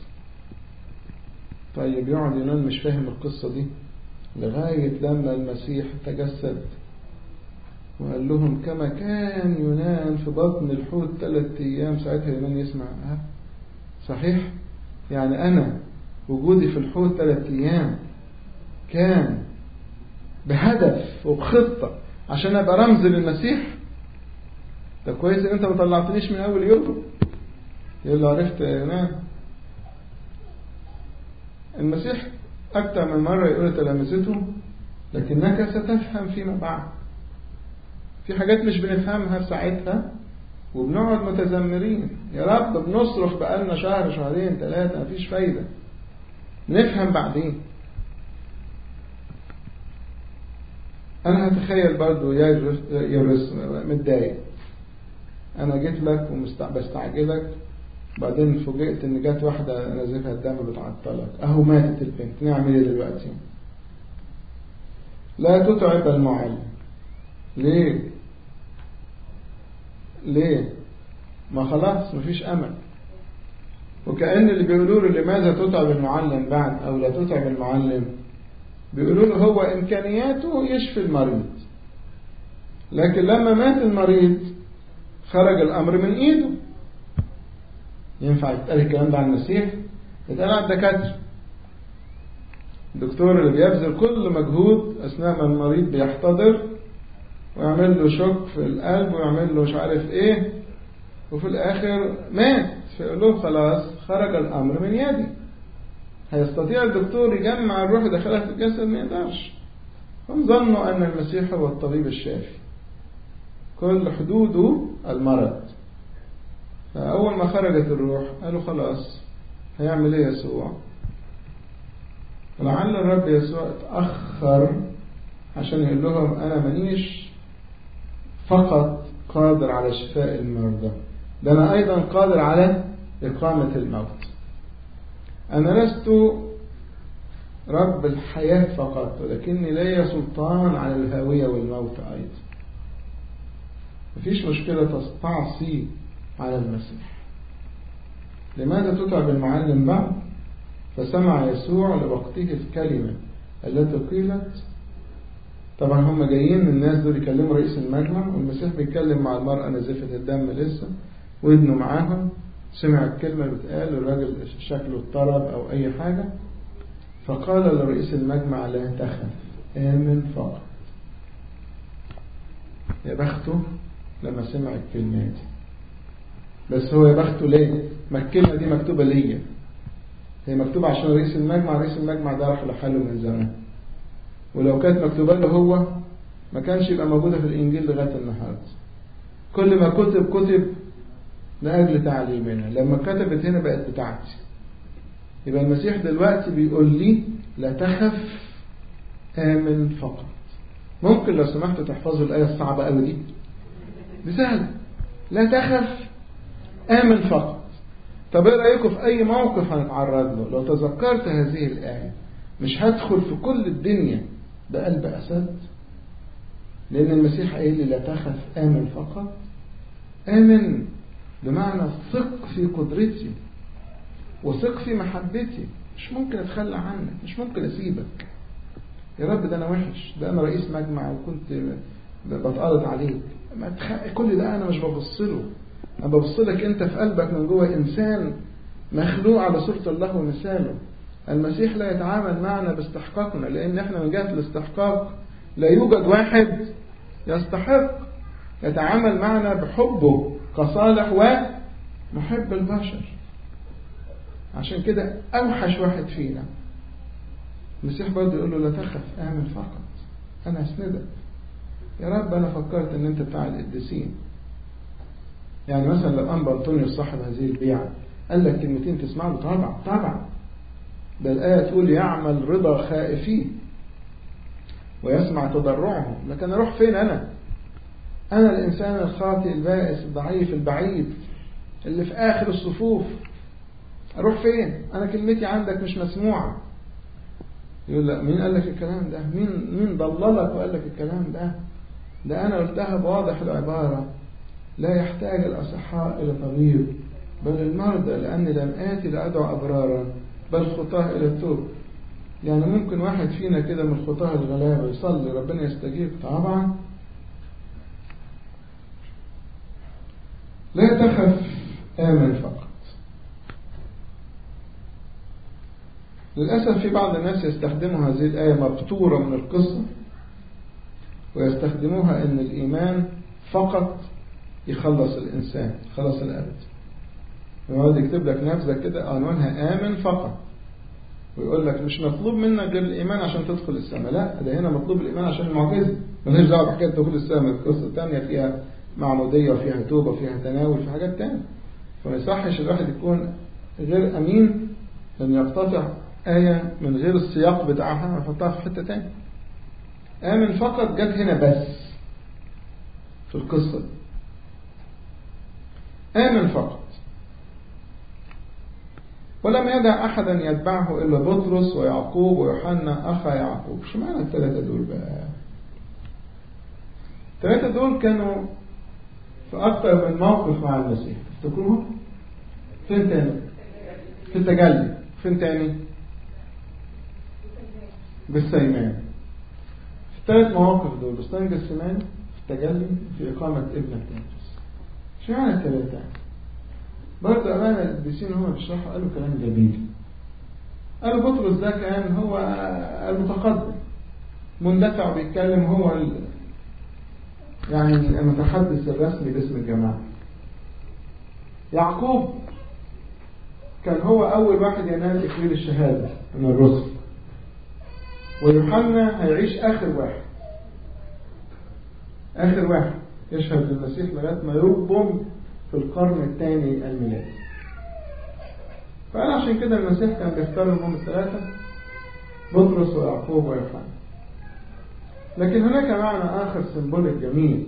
Speaker 1: طيب يقعد يونان مش فاهم القصة دي لغاية لما المسيح تجسد وقال لهم كما كان يونان في بطن الحوت ثلاث أيام ساعتها يونان يسمع ها صحيح يعني أنا وجودي في الحوت ثلاث أيام كان بهدف وبخطة عشان أبقى رمز للمسيح ده كويس إن أنت ما طلعتنيش من أول يوم يقول له عرفت يا يونان المسيح أكثر من مرة يقول لتلامذته لكنك ستفهم فيما بعد في حاجات مش بنفهمها في ساعتها وبنقعد متذمرين يا رب بنصرخ بقالنا شهر شهرين ثلاثة مفيش فايدة نفهم بعدين أنا هتخيل برضو يورس متضايق أنا جيت لك وبستعجلك بعدين فوجئت إن جت واحدة نزفها الدم بتعطلك أهو ماتت البنت نعمل إيه دلوقتي؟ لا تتعب المعلم ليه؟ ليه؟ ما خلاص مفيش أمل وكأن اللي بيقولوا له لماذا تتعب المعلم بعد أو لا تتعب المعلم بيقولوا له هو إمكانياته يشفي المريض لكن لما مات المريض خرج الأمر من إيده ينفع يتقال الكلام ده عن المسيح يتقال عن الدكاترة الدكتور اللي بيبذل كل مجهود أثناء ما المريض بيحتضر ويعمل له شك في القلب ويعمل له مش عارف ايه وفي الاخر مات فيقول له خلاص خرج الامر من يدي هيستطيع الدكتور يجمع الروح داخلها في الجسد ما يقدرش هم ظنوا ان المسيح هو الطبيب الشافي كل حدوده المرض فأول ما خرجت الروح قالوا خلاص هيعمل ايه يسوع فلعل الرب يسوع اتأخر عشان يقول لهم أنا مانيش فقط قادر على شفاء المرضى ده أنا أيضا قادر على إقامة الموت أنا لست رب الحياة فقط ولكني لي سلطان على الهاوية والموت أيضا مفيش مشكلة تستعصي على المسيح لماذا تتعب المعلم بعد فسمع يسوع لوقته الكلمة التي قيلت طبعا هم جايين الناس دول يكلموا رئيس المجمع والمسيح بيتكلم مع المرأة نزفة الدم لسه وابنه معاهم سمع الكلمة اللي بتقال الراجل شكله اضطرب أو أي حاجة فقال لرئيس المجمع لا تخف آمن فقط يا بخته لما سمع الكلمة دي بس هو يا بخته ليه ما الكلمة دي مكتوبة ليا هي مكتوبة عشان رئيس المجمع رئيس المجمع ده راح لحاله من زمان ولو كانت مكتوبة له هو ما كانش يبقى موجودة في الإنجيل لغاية النهاردة كل ما كتب كتب لأجل تعليمنا لما كتبت هنا بقت بتاعتي يبقى المسيح دلوقتي بيقول لي لا تخف آمن فقط ممكن لو سمحتوا تحفظوا الآية الصعبة قوي دي دي سهلة لا تخف آمن فقط طب ايه رأيكم في أي موقف هنتعرض له لو تذكرت هذه الآية مش هدخل في كل الدنيا بقلب أسد لأن المسيح قايل لي لا تخف آمن فقط آمن بمعنى ثق في قدرتي وثق في محبتي مش ممكن اتخلى عنك مش ممكن اسيبك يا رب ده انا وحش ده انا رئيس مجمع وكنت بتقرض عليك ما تخ... كل ده انا مش ببص له انا ببص لك انت في قلبك من جوه انسان مخلوق على صورة الله ومثاله المسيح لا يتعامل معنا باستحقاقنا لان احنا من جهة الاستحقاق لا يوجد واحد يستحق يتعامل معنا بحبه كصالح ومحب البشر عشان كده أوحش واحد فينا المسيح برضه يقول له لا تخف آمن فقط أنا أسندك يا رب أنا فكرت إن أنت بتاع القديسين يعني مثلا لو أنبا أنطونيوس صاحب هذه البيعة قال لك كلمتين تسمع له طبعا طبعا ده الآية تقول يعمل رضا خائفين ويسمع تضرعهم لكن أروح فين أنا أنا الإنسان الخاطئ البائس الضعيف البعيد اللي في آخر الصفوف أروح فين أنا كلمتي عندك مش مسموعة يقول لا مين قال لك الكلام ده مين مين ضللك وقال لك الكلام ده ده أنا قلتها بواضح العبارة لا يحتاج الأصحاء إلى طبيب بل المرضى لأني لم آتي لأدعو أبرارا بل خطاه إلى التوب يعني ممكن واحد فينا كده من الخطاه الغلابة يصلي ربنا يستجيب طبعا لا تخف آمن فقط للأسف في بعض الناس يستخدموا هذه الآية مبتورة من القصة ويستخدموها أن الإيمان فقط يخلص الإنسان خلص الأبد يقعد يكتب لك نبذة كده عنوانها آمن فقط ويقول لك مش مطلوب منك غير الإيمان عشان تدخل السماء لا ده هنا مطلوب الإيمان عشان المعجزة مالهاش دعوة بحكاية دخول السماء القصة الثانية فيها معمودية وفيها توبة وفيها تناول في حاجات تانية فما يصحش الواحد يكون غير أمين أن يقتطع آية من غير السياق بتاعها ويحطها في حتة تانية آمن فقط جت هنا بس في القصة دي آمن فقط ولم يدع أحدا يتبعه إلا بطرس ويعقوب ويوحنا أخا يعقوب شو معنى الثلاثة دول بقى الثلاثة دول كانوا في أكثر من موقف مع المسيح تفتكروهم فين تاني في التجلي فين تاني بالسيمان في الثلاث مواقف دول بستان جسمان في التجلي في إقامة ابن التنفس شو معنى الثلاثة برضه أمانة القديسين هم بيشرحوا قالوا كلام جميل قالوا بطرس ده كان هو المتقدم مندفع بيتكلم هو ال... يعني المتحدث الرسمي باسم الجماعة يعقوب كان هو أول واحد ينال إكليل الشهادة من الرسل ويوحنا هيعيش آخر واحد آخر واحد يشهد للمسيح لغاية ما يربم في القرن الثاني الميلادي فقال عشان كده المسيح كان بيختار هم الثلاثة بطرس ويعقوب ويوحنا لكن هناك معنى آخر سيمبوليك جميل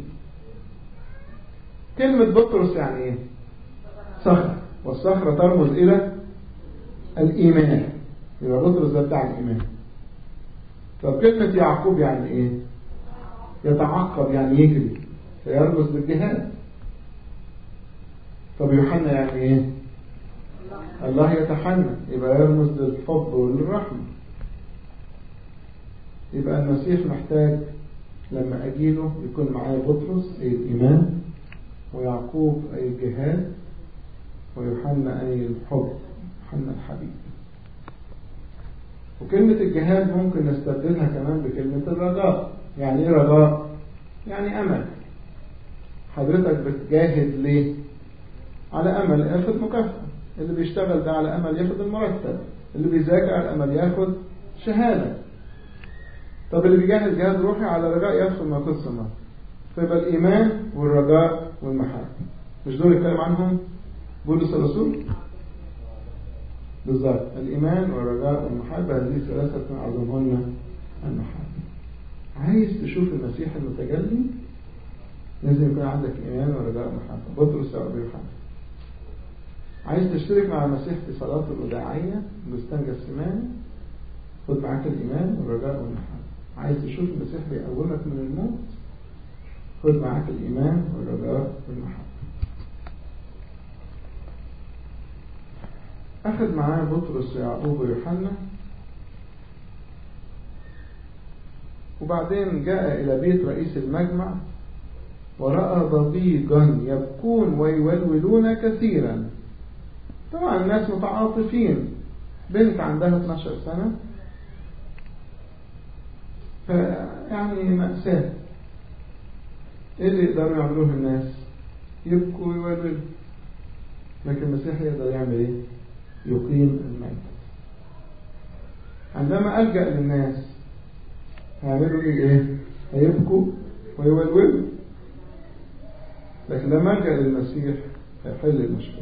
Speaker 1: كلمة بطرس يعني إيه؟ صخرة والصخرة ترمز إلى الإيمان يبقى بطرس ده بتاع الإيمان طب كلمة يعقوب يعني إيه؟ يتعقب يعني يجري فيرمز للجهاد طب يوحنا يعني إيه؟ الله يتحنى يبقى يرمز للحب وللرحمة يبقى المسيح محتاج لما أجيله يكون معايا بطرس أي الإيمان ويعقوب أي الجهاد ويوحنا أي الحب يوحنا الحبيب وكلمة الجهاد ممكن نستبدلها كمان بكلمة الرجاء يعني ايه رجاء؟ يعني أمل حضرتك بتجاهد ليه؟ على أمل ياخد مكافأة اللي بيشتغل ده على أمل ياخد المرتب اللي بيذاكر على أمل ياخد شهادة طب اللي بيجاهد جهاد روحي على رجاء يدخل ما كنت سمعت فيبقى الإيمان والرجاء والمحبة مش دول يتكلم عنهم بولس الرسول بالظبط الإيمان والرجاء والمحبة هذه الثلاثة من أعظمهن المحبة عايز تشوف المسيح المتجلي لازم يكون عندك إيمان ورجاء ومحبة بطرس أو يوحنا عايز تشترك مع المسيح في صلاة الوداعية بستان جسماني خد معاك الإيمان والرجاء والمحبة عايز تشوف المسيح بيقومك من الموت خد معاك الإيمان والرجاء والمحبة أخذ معاه بطرس ويعقوب ويوحنا وبعدين جاء إلى بيت رئيس المجمع ورأى ضجيجا يبكون ويولولون كثيرا طبعا الناس متعاطفين بنت عندها 12 سنة فيعني مأساة ايه اللي يقدروا يعملوه الناس يبكوا ويولولوا لكن المسيح يقدر يعمل ايه يقيم الميت عندما ألجأ للناس هيعملوا ايه هيبكوا ويولولوا لكن لما ألجأ للمسيح هيحل المشكلة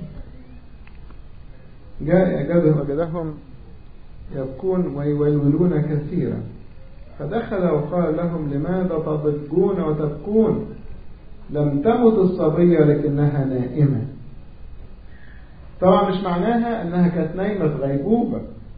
Speaker 1: جاء أجدهم أجدهم يبكون ويولولون كثيرا فدخل وقال لهم لماذا تضجون وتبكون لم تمت الصبية لكنها نائمة طبعا مش معناها انها كانت نايمة في غيبوبة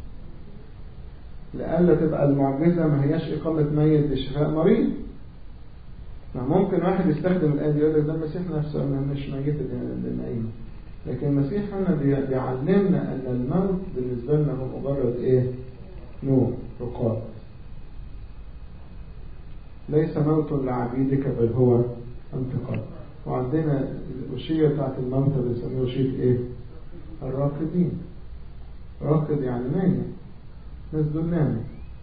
Speaker 1: لألا تبقى المعجزة ما هياش إقامة ميت لشفاء مريض ممكن واحد يستخدم الآية دي يقول لك ده المسيح نفسه مش ميت ده نايمة لكن المسيح هنا بيعلمنا أن الموت بالنسبة لنا هو مجرد إيه؟ نوم رقاد ليس موت لعبيدك بل هو انتقال وعندنا الوشية بتاعت الموتى بنسميها وشية ايه الراقدين راقد يعني نايم ناس دول ناموا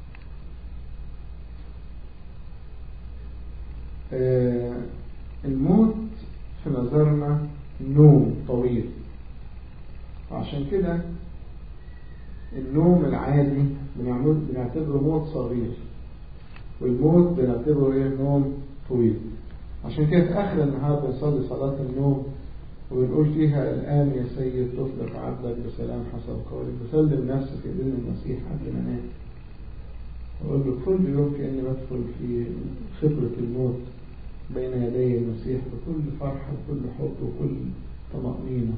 Speaker 1: آه الموت في نظرنا نوم طويل وعشان كده النوم العادي بنعتبره موت صغير والموت بنعتبره ايه نوم طويل عشان كده في اخر النهار بنصلي صلاة النوم وبنقول فيها الآن يا سيد تطلق عبدك بسلام حسب قولك بسلم نفسي في ايدين المسيح قبل ما انام أقول له كل يوم كأني بدخل في خبرة الموت بين يدي المسيح بكل فرحة وكل حب وكل طمأنينة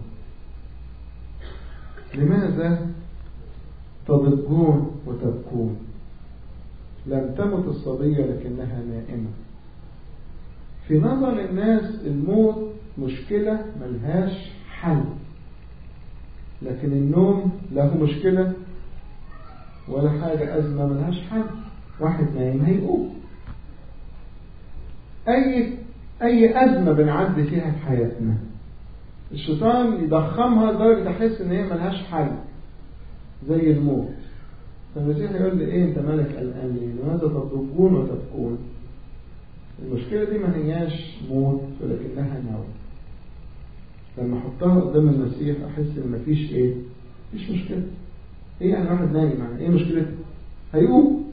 Speaker 1: لماذا تضجون وتبكون لم تمت الصبية لكنها نائمة في نظر الناس الموت مشكلة ملهاش حل لكن النوم له مشكلة ولا حاجة أزمة ملهاش حل واحد نايم هيقوم أي أي أزمة بنعدي فيها في حياتنا الشيطان يضخمها لدرجة تحس إن هي ملهاش حل زي الموت فالمسيح يقول لي ايه انت مالك قلقان ليه؟ لماذا تضجون وتبكون؟ المشكلة دي ما هياش موت ولكنها نوم. لما احطها قدام المسيح احس ان مفيش ايه؟ مفيش مشكلة. ايه يعني واحد نايم يعني ايه مشكلته؟ هيقوم.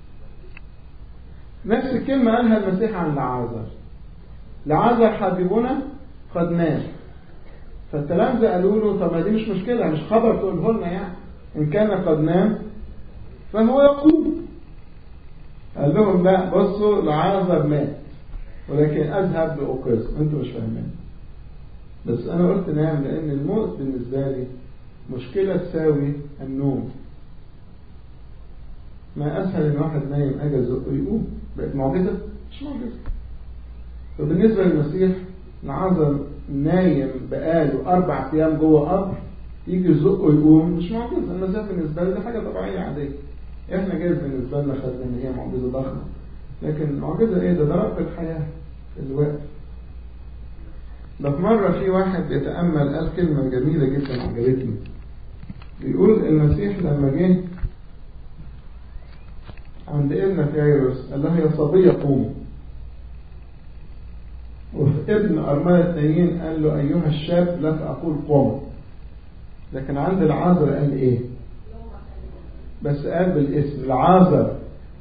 Speaker 1: نفس الكلمة قالها المسيح عن لعازر. لعازر حبيبنا قد مات. فالتلامذة قالوا له طب ما دي مش مشكلة مش خبر تقوله لنا يعني إن كان قد نام فهو يقوم قال لهم لا بصوا لعازر مات ولكن أذهب لأوقظ أنتوا مش فاهمين بس أنا قلت نام لأن الموت بالنسبة لي مشكلة تساوي النوم ما أسهل إن واحد نايم أجي أزقه يقوم بقت معجزة مش معجزة وبالنسبة للمسيح نعذر نايم بقاله أربع أيام جوه قبر يجي يزقه يقوم مش معجزة المسيح بالنسبة لي دي حاجة طبيعية عادية إحنا جايز بالنسبة لنا خدنا إن هي معجزة ضخمة لكن معجزة إيه ده ده رب الحياة الوقت ده في مرة في واحد بيتأمل قال كلمة جميلة جدا عجبتني بيقول المسيح لما جه عند ابنة يايروس قال لها يا صبية قومي وفي ابن أرملة نايين قال له أيها الشاب لك أقول قم لكن عند العازر قال إيه بس قال بالاسم العازر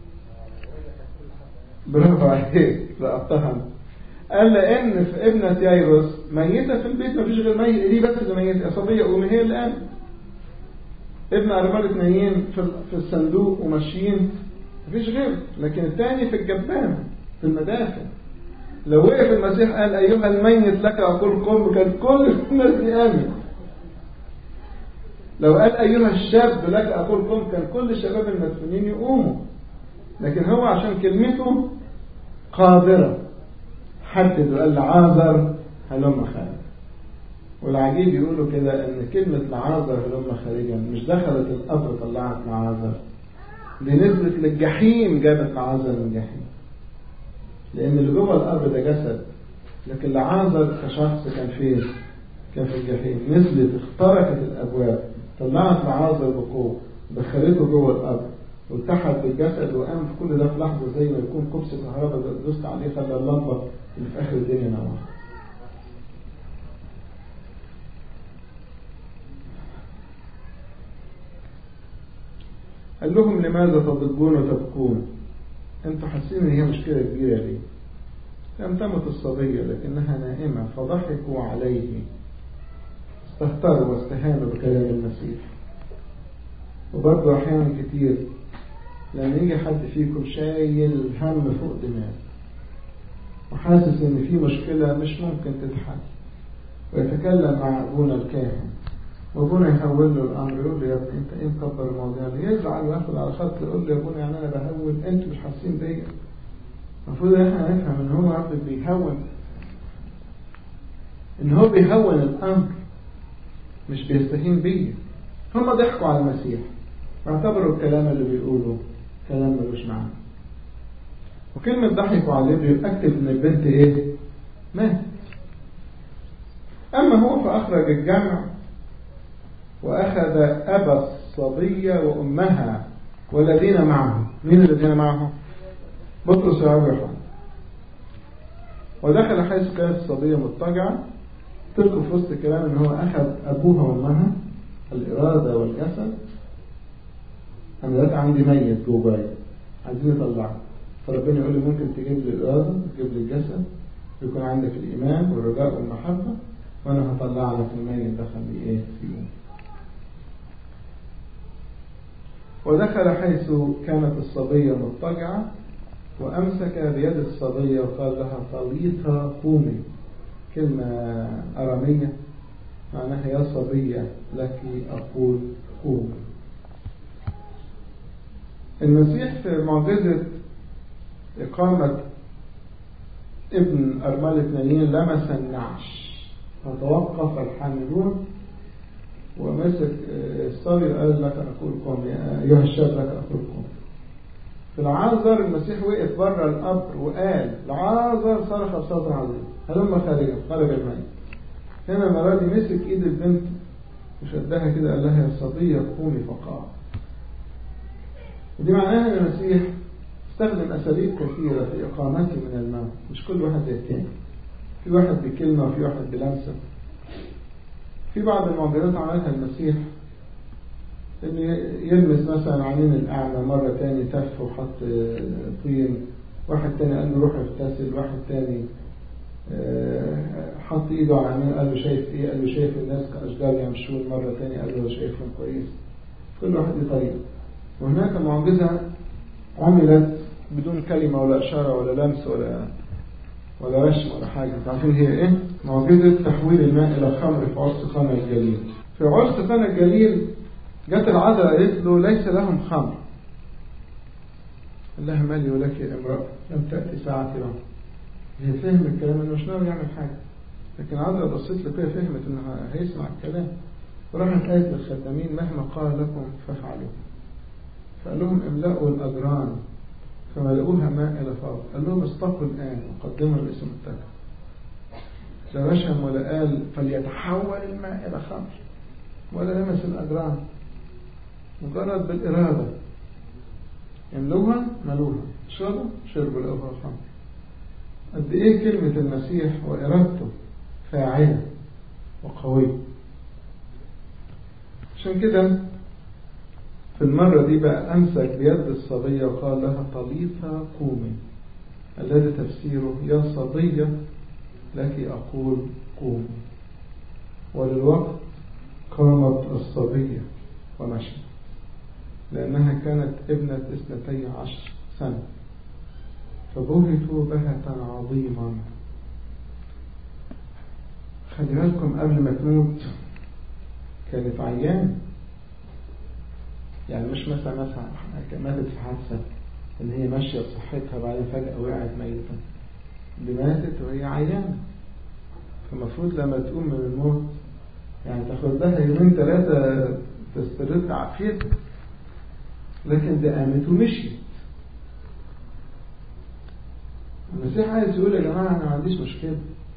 Speaker 1: برافو عليك لقطها قال لأن في ابنة يايروس ميتة في البيت مفيش غير ميت دي بس اللي ميتة صبية قومي هي اللي قامت ابن أرملة نايين في الصندوق وماشيين مفيش غير لكن الثاني في الجبان في المدافع لو وقف المسيح قال أيها الميت لك أقول قم كان كل الناس دي قامت لو قال أيها الشاب لك أقول قم كان كل الشباب المدفونين يقوموا لكن هو عشان كلمته قادرة حدد وقال لعازر هلم خارج والعجيب يقولوا كده ان كلمة لعازر هلم خارجا مش دخلت القبر طلعت لعازر دي نزلت للجحيم جابت لعازر من الجحيم لأن اللي جوه القبر ده جسد لكن لعازر كشخص كان فين؟ كان في الجحيم نزلت اخترقت الأبواب طلعت لعازر بقوة دخلته جوه القبر والتحت بالجسد وقام في كل ده في لحظة زي ما يكون كبس كهرباء دوست عليه خلى اللمبة اللي في آخر الدنيا نور قال لهم لماذا تضجون وتبكون انتوا حاسين ان هي مشكلة كبيرة ليه لم تمت الصبية لكنها نائمة فضحكوا عليه استهتروا واستهانوا بكلام المسيح وبرضه أحيانا كتير لما يجي حد فيكم شايل هم فوق دماغه وحاسس ان في مشكلة مش ممكن تتحل ويتكلم مع ابونا الكاهن وابونا يحول له الامر يقول له يا ابني انت ايه مكبر المواضيع دي يزعل وياخد على خط يقول له يا ابونا يعني انا بهول انتوا مش حاسين بيا المفروض احنا نفهم ان هو رب بيهون ان هو بيهون الامر مش بيستهين بيا هم ضحكوا على المسيح واعتبروا الكلام اللي بيقوله كلام ملوش معنى وكلمة ضحكوا عليه بيؤكد ان البنت ايه مات اما هو فاخرج الجمع واخذ ابا الصبية وامها والذين معه مين الذين معه بطرس ويوحنا ودخل حيث كانت الصبية مضطجعة تلقوا في وسط الكلام ان هو اخذ ابوها وامها الارادة والجسد انا دلوقتي عندي ميت جوايا عايزين نطلعه فربنا يقول لي ممكن تجيب لي الإرادة تجيب لي الجسد يكون عندك الإيمان والرجاء والمحبة وأنا هطلع لك الميت ده خليه إيه فيهم ودخل حيث كانت الصبية مضطجعة وأمسك بيد الصبية وقال لها طليطة قومي كلمة أرامية معناها يا صبية لك أقول قومي المسيح في معجزة إقامة ابن أرملة نايين لمس النعش فتوقف الحاملون ومسك الصبي وقال لك أقول قم يا أيها الشاب لك أقول قم في العازر المسيح وقف بره القبر وقال العازر صرخ بصوت عظيم هلم خارجا خرج الميت هنا المرة دي مسك ايد البنت وشدها كده قال لها يا صبية قومي فقام ودي معناها ان المسيح استخدم اساليب كثيرة في اقامته من الموت مش كل واحد زي التاني في واحد بكلمة وفي واحد بلمسة في بعض المعجزات عملها المسيح ان يلمس مثلا عينين الاعمى مرة تاني تف وحط طين واحد تاني قال له روح اغتسل واحد تاني حط ايده على عينيه قال له شايف ايه قال له شايف الناس كاشجار يمشون مره ثانيه قال له شايفهم كويس كل واحد له طريقه وهناك معجزه عملت بدون كلمه ولا اشاره ولا لمس ولا ولا رشم ولا حاجه عارفين هي ايه معجزه تحويل الماء الى خمر في عرس قنا الجليل في عرس قنا الجليل جت العذراء قالت له ليس لهم خمر قال لها مالي ولك يا امرأة لم تأتي ساعتي بعد هي فهم الكلام انه مش ناوي يعمل حاجة لكن عذراء بصيت له كده فهمت انه هيسمع الكلام وراحت قالت للخدامين مهما قال لكم فافعلوا فقال لهم املأوا الأجران فملؤوها ماء إلى فوق قال لهم استقوا الآن وقدموا الاسم التكة لا رشم ولا قال فليتحول الماء إلى خمر ولا لمس الأجران مجرد بالإرادة يملوها ملوها شربوا شربوا لقوها خمر قد إيه كلمة المسيح وإرادته فاعلة وقوية عشان كده في المرة دي بقى أمسك بيد الصبية وقال لها طليقة قومي الذي تفسيره يا صبية لك أقول قومي وللوقت قامت الصبية ومشت لأنها كانت ابنة اثنتي عشر سنة فبهتوا بهتا عظيما خلي بالكم قبل ما تموت كانت عيان يعني مش مثلا مثلا ماتت في حادثة ان هي ماشية بصحتها بعدين فجأة وقعت ميتة دي ماتت وهي عيانة فالمفروض لما تقوم من الموت يعني تاخد لها يومين ثلاثة تسترد عافيتها لكن دي قامت ومشيت المسيح عايز يقول يا جماعة أنا ما عنديش مشكلة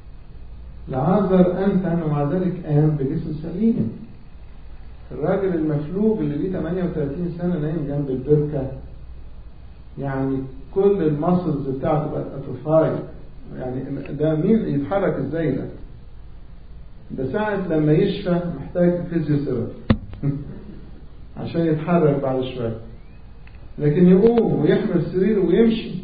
Speaker 1: لعذر أنت ومع ذلك قام بجسم سليم الراجل المفلوج اللي ليه 38 سنة نايم جنب البركة يعني كل المسلز بتاعته بقت اتروفاي يعني ده مين يتحرك ازاي ده ده ساعة لما يشفى محتاج فيزيوثيرابي عشان يتحرك بعد شوية لكن يقوم ويحمل السرير ويمشي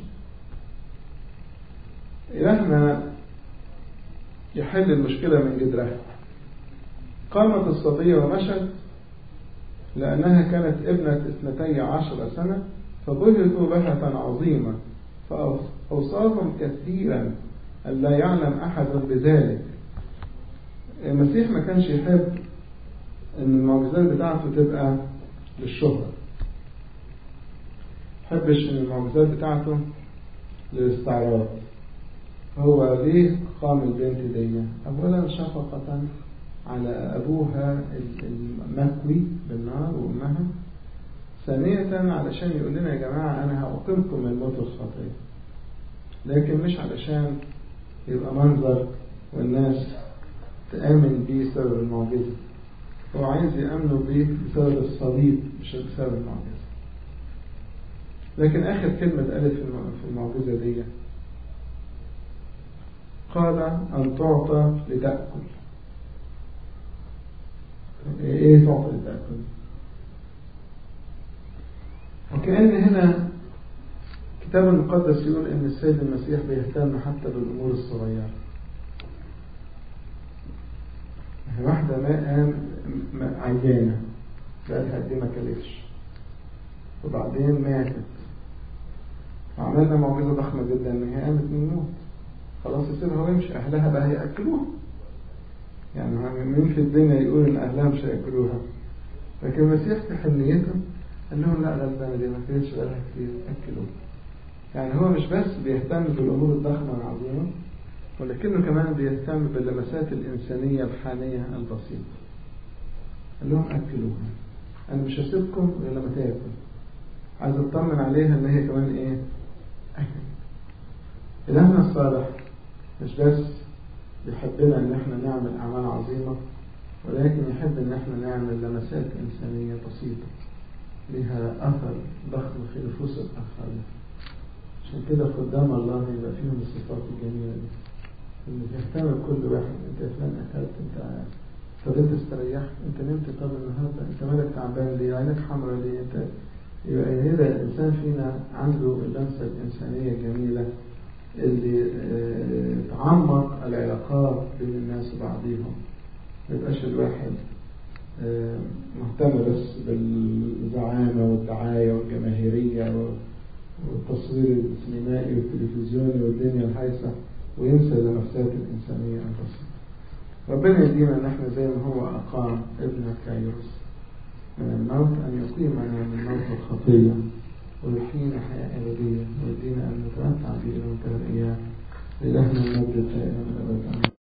Speaker 1: إلهنا يحل المشكلة من جذرها قامت الصبية ومشت لأنها كانت ابنة اثنتي عشر سنة فبهتوا بهتا عظيما فأوصاهم كثيرا أن لا يعلم أحد بذلك المسيح ما كانش يحب أن المعجزات بتاعته تبقى للشهرة حبش أن المعجزات بتاعته للاستعراض هو ليه قام البنت دي أولا شفقة على أبوها المكوي بالنار وأمها ثانية علشان يقول لنا يا جماعة أنا هأقيمكم من موت الخطية لكن مش علشان يبقى منظر والناس تآمن بيه بسبب المعجزة هو عايز يأمنوا بيه بسبب الصليب مش بسبب المعجزة لكن آخر كلمة اتقالت في المعجزة دي قال أن تعطى لتأكل ايه تعطى لتأكل وكأن هنا الكتاب المقدس يقول ان السيد المسيح بيهتم حتى بالامور الصغيرة واحدة ما قام عيانة بقالها قد ما كلتش وبعدين ماتت وعملنا معجزة ضخمة جدا ان هي قامت من الموت خلاص يسيبها ويمشي اهلها بقى هياكلوها يعني مين في الدنيا يقول ان اهلها مش هياكلوها لكن المسيح في حنيته قال لهم لا غلبانه دي ما كانتش بقالها كتير اكلوها يعني هو مش بس بيهتم بالامور الضخمه العظيمه ولكنه كمان بيهتم باللمسات الانسانيه الحانيه البسيطه قال لهم اكلوها انا مش هسيبكم غير لما تاكل عايز اطمن عليها ان هي كمان ايه اكل إلهنا الصالح مش بس يحبنا ان احنا نعمل اعمال عظيمة ولكن يحب ان احنا نعمل لمسات انسانية بسيطة لها اثر ضخم في نفوس الاخرين عشان كده قدام الله يبقى فيهم الصفات الجميلة دي انه يهتم بكل واحد انت يا فلان اكلت انت طب انت استريحت انت نمت طب النهارده انت مالك تعبان ليه عينك حمراء ليه انت يبقى هنا الانسان فينا عنده اللمسه الانسانيه الجميله اللي آه، تعمق العلاقات بين الناس وبعضهم ما يبقاش الواحد آه، مهتم بس بالزعامة والدعاية والجماهيرية والتصوير السينمائي والتلفزيوني والدنيا الحيثة وينسى لنفسات الإنسانية أنفسها ربنا يدينا ان احنا زي ما هو اقام ابن كايروس من الموت ان يقيمنا من موت الخطيه ويحيينا حياه ابديه ويدينا ان نتمتع به الى منتهى الايام الهنا المجد دائما ابدا